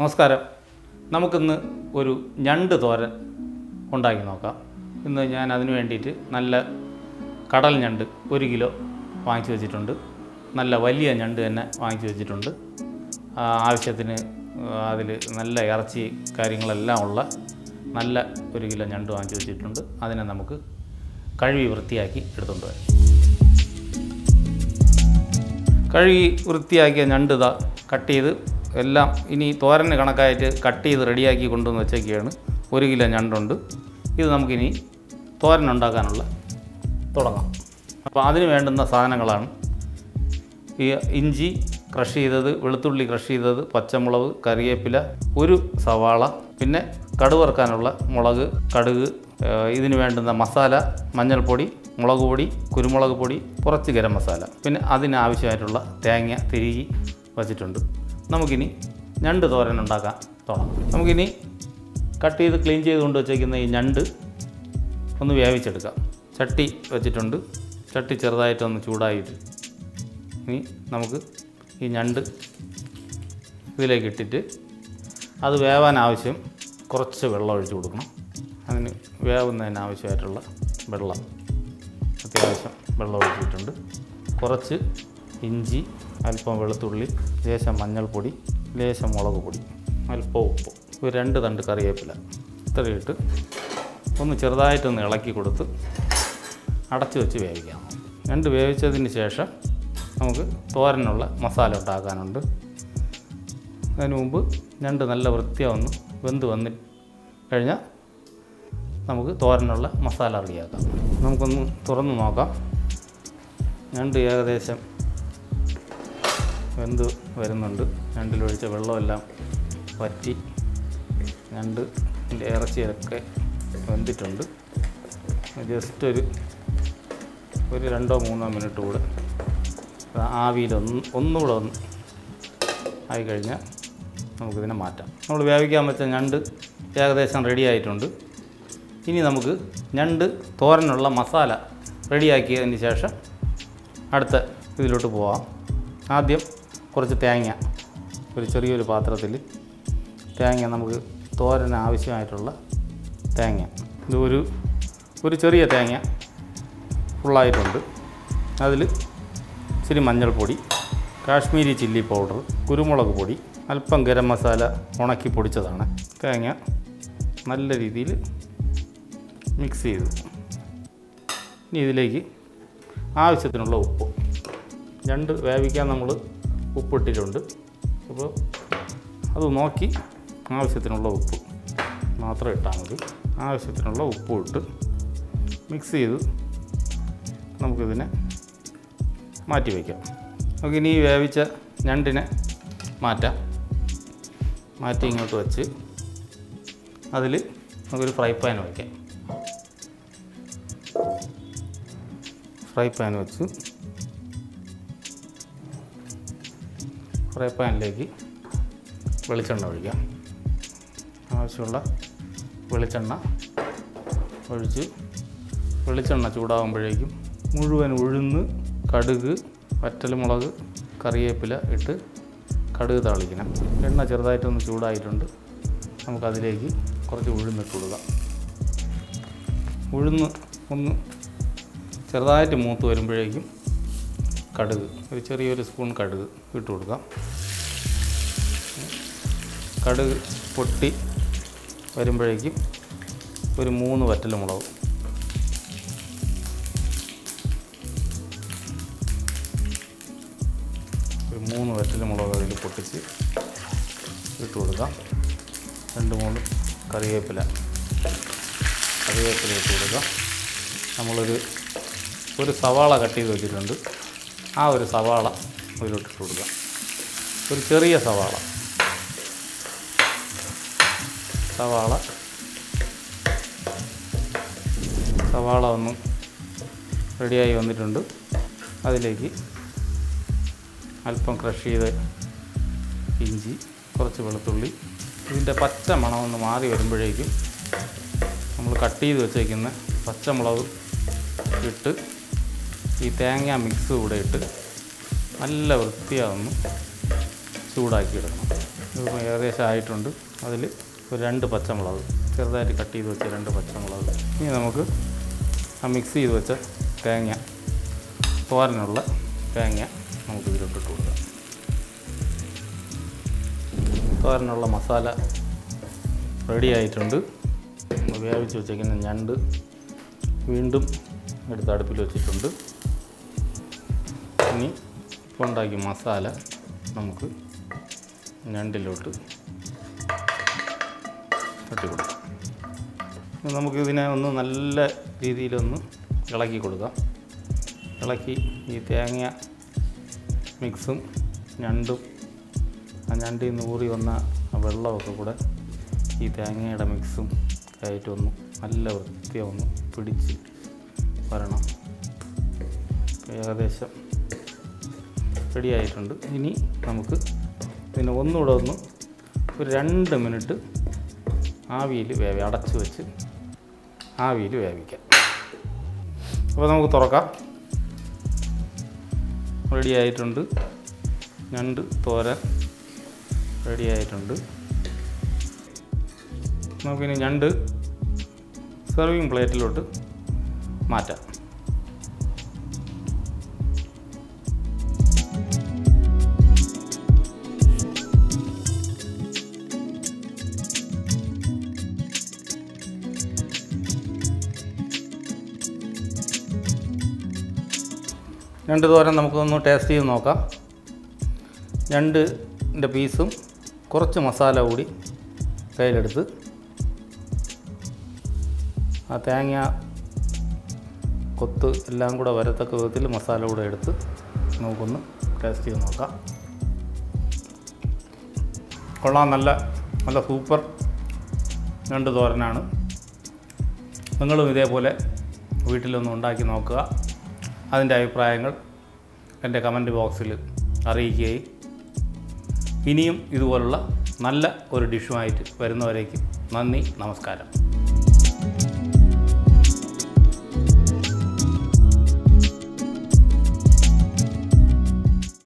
നമസ്കാരം നമുക്കിന്ന് ഒരു ഞണ്ട് തോരൻ ഉണ്ടാക്കി നോക്കാം ഇന്ന് ഞാൻ അതിന് വേണ്ടിയിട്ട് നല്ല കടൽ ഞണ്ട് ഒരു കിലോ വാങ്ങിച്ചു വെച്ചിട്ടുണ്ട് നല്ല വലിയ ഞണ്ട് തന്നെ വാങ്ങിച്ചു വെച്ചിട്ടുണ്ട് ആ, ആവശ്യത്തിന് അതിൽ നല്ല ഇറച്ചി കാര്യങ്ങളെല്ലാം ഉള്ള നല്ല ഒരു കിലോ ഞണ്ട് വാങ്ങിച്ചു വെച്ചിട്ടുണ്ട് അതിനെ നമുക്ക് കഴുകി വൃത്തിയാക്കി എടുത്തുകൊണ്ട് വരാം കഴുകി വൃത്തിയാക്കിയ ഞണ്ട് ഇതാ കട്ട് ചെയ്ത് എല്ലാം ഇനി തോരന് കണക്കായിട്ട് കട്ട് ചെയ്ത് റെഡിയാക്കി കൊണ്ടുവന്ന് വെച്ചേക്കുകയാണ് ഒരു കിലോ ഞണ്ടുണ്ട് ഇത് നമുക്കിനി തോരൻ ഉണ്ടാക്കാനുള്ള തുടങ്ങാം അപ്പോൾ അതിന് വേണ്ടുന്ന സാധനങ്ങളാണ് ഈ ഇഞ്ചി ക്രഷ് ചെയ്തത് വെളുത്തുള്ളി ക്രഷ് ചെയ്തത് പച്ചമുളക് കറിവേപ്പില ഒരു സവാള പിന്നെ കടുവറുക്കാനുള്ള മുളക് കടുക് ഏഹ് ഇതിന് വേണ്ടുന്ന മസാല മഞ്ഞൾപ്പൊടി മുളക് പൊടി കുരുമുളക് പൊടി കുറച്ച് ഗരം മസാല പിന്നെ അതിനാവശ്യമായിട്ടുള്ള തേങ്ങ തിരികി വച്ചിട്ടുണ്ട് നമുക്കിനി ഞണ്ട് തോരൻ ഉണ്ടാക്കാൻ തുടങ്ങാം നമുക്കിനി കട്ട് ചെയ്ത് ക്ലീൻ ചെയ്ത് കൊണ്ട് വച്ചേക്കുന്ന ഈ ഞണ്ട് ഒന്ന് വേവിച്ചെടുക്കാം ചട്ടി വെച്ചിട്ടുണ്ട് ചട്ടി ചെറുതായിട്ടൊന്ന് ചൂടായിട്ട് ഇനി നമുക്ക് ഈ ഞണ്ട് ഇതിലേക്ക് ഇട്ടിട്ട് അത് വേവാൻ ആവശ്യം കുറച്ച് വെള്ളം ഒഴിച്ച് കൊടുക്കണം അതിന് വേവുന്നതിന് ആവശ്യമായിട്ടുള്ള വെള്ളം അത്യാവശ്യം വെള്ളം ഒഴിച്ചിട്ടുണ്ട് കുറച്ച് ഇഞ്ചി അല്പം വെളുത്തുള്ളി ലേശം മഞ്ഞൾപ്പൊടി ലേശം മുളക് പൊടി അല്പം ഉപ്പ് ഒരു രണ്ട് തണ്ട് കറിവേപ്പില ഇത്രയിട്ട് ഒന്ന് ചെറുതായിട്ടൊന്ന് ഇളക്കി കൊടുത്ത് അടച്ചു വെച്ച് വേവിക്കാം രണ്ട് വേവിച്ചതിന് ശേഷം നമുക്ക് തോരനുള്ള മസാല ഉണ്ടാക്കാനുണ്ട് അതിന് മുമ്പ് ഞണ്ട് നല്ല വൃത്തിയാവുന്നു വെന്ത് വന്നി കഴിഞ്ഞാൽ നമുക്ക് തോരനുള്ള മസാല റെഡിയാക്കാം നമുക്കൊന്ന് തുറന്ന് നോക്കാം ഞണ്ട് ഏകദേശം വെന്ത് വരുന്നുണ്ട് ഞണ്ടിലൊഴിച്ച വെള്ളമെല്ലാം വറ്റി ഞണ്ട് ഇതിൻ്റെ ഇറച്ചിയൊക്കെ വെന്തിട്ടുണ്ട് ജസ്റ്റ് ഒരു ഒരു രണ്ടോ മൂന്നോ മിനിറ്റ് കൂടെ ആവിയിൽ ഒന്ന് ഒന്നുകൂടെ ഒന്ന് ആയി കഴിഞ്ഞാൽ നമുക്കിതിനെ മാറ്റാം നമ്മൾ വേവിക്കാൻ വെച്ച ഞണ്ട് ഏകദേശം റെഡി ആയിട്ടുണ്ട് ഇനി നമുക്ക് ഞണ്ട് തോരനുള്ള മസാല റെഡിയാക്കിയതിന് ശേഷം അടുത്ത ഇതിലോട്ട് പോവാം ആദ്യം കുറച്ച് തേങ്ങ ഒരു ചെറിയൊരു പാത്രത്തിൽ തേങ്ങ നമുക്ക് തോരന് ആവശ്യമായിട്ടുള്ള തേങ്ങ ഇത് ഒരു ഒരു ചെറിയ തേങ്ങ ഫുള്ളായിട്ടുണ്ട് അതിൽ ഇച്ചിരി മഞ്ഞൾപ്പൊടി കാശ്മീരി ചില്ലി പൗഡർ കുരുമുളക് പൊടി അല്പം ഗരം മസാല ഉണക്കി പൊടിച്ചതാണ് തേങ്ങ നല്ല രീതിയിൽ മിക്സ് ചെയ്തു ഇനി ഇതിലേക്ക് ആവശ്യത്തിനുള്ള ഉപ്പ് രണ്ട് വേവിക്കാൻ നമ്മൾ ഉപ്പിട്ടിട്ടുണ്ട് അപ്പോൾ അത് നോക്കി ആവശ്യത്തിനുള്ള ഉപ്പ് മാത്രം ഇട്ടാൽ മതി ആവശ്യത്തിനുള്ള ഉപ്പും ഇട്ട് മിക്സ് ചെയ്ത് നമുക്കിതിനെ മാറ്റി വയ്ക്കാം നമുക്കിനി ഈ വേവിച്ച ഞണ്ടിനെ മാറ്റാം മാറ്റി ഇങ്ങോട്ട് വെച്ച് അതിൽ നമുക്കൊരു ഫ്രൈ പാൻ വയ്ക്കാം ഫ്രൈ പാൻ വെച്ച് ഫ്രൈ പാനിലേക്ക് വെളിച്ചെണ്ണ ഒഴിക്കാം ആവശ്യമുള്ള വെളിച്ചെണ്ണ ഒഴിച്ച് വെളിച്ചെണ്ണ ചൂടാകുമ്പോഴേക്കും മുഴുവൻ ഉഴുന്ന് കടുക് വറ്റൽമുളക് കറിവേപ്പില ഇട്ട് കടുക് താളിക്കണം എണ്ണ ചെറുതായിട്ടൊന്ന് ചൂടായിട്ടുണ്ട് നമുക്കതിലേക്ക് കുറച്ച് ഉഴുന്നിട്ട് കൊടുക്കാം ഉഴുന്ന് ഒന്ന് ചെറുതായിട്ട് മൂത്ത് വരുമ്പോഴേക്കും കടുക് ഒരു ചെറിയൊരു സ്പൂൺ കടുക് ഇട്ട് കൊടുക്കാം കടുക് പൊട്ടി വരുമ്പോഴേക്കും ഒരു മൂന്ന് വറ്റൽമുളക് ഒരു മൂന്ന് വറ്റൽമുളക് അതിൽ പൊട്ടിച്ച് ഇട്ട് കൊടുക്കാം രണ്ട് മൂന്ന് കറിവേപ്പില കറിവേപ്പില ഇട്ട് കൊടുക്കാം നമ്മളൊരു ഒരു സവാള കട്ട് ചെയ്ത് വെച്ചിട്ടുണ്ട് ആ ഒരു സവാള അതിലോട്ട് ഇട്ട് കൊടുക്കാം ഒരു ചെറിയ സവാള സവാള സവാള ഒന്ന് റെഡിയായി വന്നിട്ടുണ്ട് അതിലേക്ക് അല്പം ക്രഷ് ചെയ്ത് ഇഞ്ചി കുറച്ച് വെളുത്തുള്ളി ഇതിൻ്റെ പച്ച മണമൊന്ന് മാറി വരുമ്പോഴേക്കും നമ്മൾ കട്ട് ചെയ്ത് വെച്ചേക്കുന്ന പച്ചമുളക് ഇട്ട് ഈ തേങ്ങ മിക്സ് കൂടെ ഇട്ട് നല്ല വൃത്തിയാവുന്നു ചൂടാക്കി എടുക്കണം ഇതിപ്പോൾ ഏകദേശം ആയിട്ടുണ്ട് അതിൽ ഒരു രണ്ട് പച്ചമുളക് ചെറുതായിട്ട് കട്ട് ചെയ്ത് വെച്ച രണ്ട് പച്ചമുളക് ഇനി നമുക്ക് ആ മിക്സ് ചെയ്ത് വെച്ച തേങ്ങ തോരനുള്ള തേങ്ങ നമുക്ക് ഇതിലോട്ടിട്ട് കൊടുക്കാം തോരനുള്ള മസാല റെഡി ആയിട്ടുണ്ട് വേവിച്ച് വെച്ചേക്കുന്ന ഞണ്ട് വീണ്ടും എടുത്ത് അടുപ്പിൽ വെച്ചിട്ടുണ്ട് ഇനി ഇപ്പോൾ ഉണ്ടാക്കിയ മസാല നമുക്ക് ഞണ്ടിലോട്ട് തട്ടി കൊടുക്കാം ഇനി നമുക്കിതിനെ ഒന്ന് നല്ല രീതിയിലൊന്ന് ഇളക്കി കൊടുക്കാം ഇളക്കി ഈ തേങ്ങ മിക്സും ഞണ്ടും ആ ഞണ്ടിൽ നിന്ന് ഊറി വന്ന ആ വെള്ളമൊക്കെ കൂടെ ഈ തേങ്ങയുടെ മിക്സും ആയിട്ടൊന്ന് നല്ല വൃത്തിയൊന്ന് പിടിച്ച് വരണം ഇപ്പം ഏകദേശം റെഡി ആയിട്ടുണ്ട് ഇനി നമുക്ക് ഇതിനെ ഒന്നുകൂടെ ഒന്ന് ഒരു രണ്ട് മിനിറ്റ് ആവിയിൽ വേവി അടച്ച് വെച്ച് ആവിയിൽ വേവിക്കാം അപ്പോൾ നമുക്ക് തുറക്കാം റെഡി ആയിട്ടുണ്ട് ഞണ്ട് തോരൻ റെഡി ആയിട്ടുണ്ട് നമുക്കിനി ഞണ്ട് സെർവിങ് പ്ലേറ്റിലോട്ട് മാറ്റാം ഞണ്ട് തോരൻ നമുക്കൊന്ന് ടേസ്റ്റ് ചെയ്ത് നോക്കാം ഞണ്ടിൻ്റെ പീസും കുറച്ച് മസാല കൂടി കയ്യിലെടുത്ത് ആ തേങ്ങ കൊത്ത് എല്ലാം കൂടെ വരത്തക്ക വിധത്തിൽ മസാല കൂടെ എടുത്ത് നമുക്കൊന്ന് ടേസ്റ്റ് ചെയ്ത് നോക്കാം കൊള്ളാം നല്ല നല്ല സൂപ്പർ ഞണ്ട് തോരനാണ് നിങ്ങളും ഇതേപോലെ വീട്ടിലൊന്ന് ഉണ്ടാക്കി നോക്കുക അതിൻ്റെ അഭിപ്രായങ്ങൾ എൻ്റെ കമൻറ്റ് ബോക്സിൽ അറിയിക്കുകയും ഇനിയും ഇതുപോലുള്ള നല്ല ഒരു ഡിഷുമായിട്ട് വരുന്നവരേക്കും നന്ദി നമസ്കാരം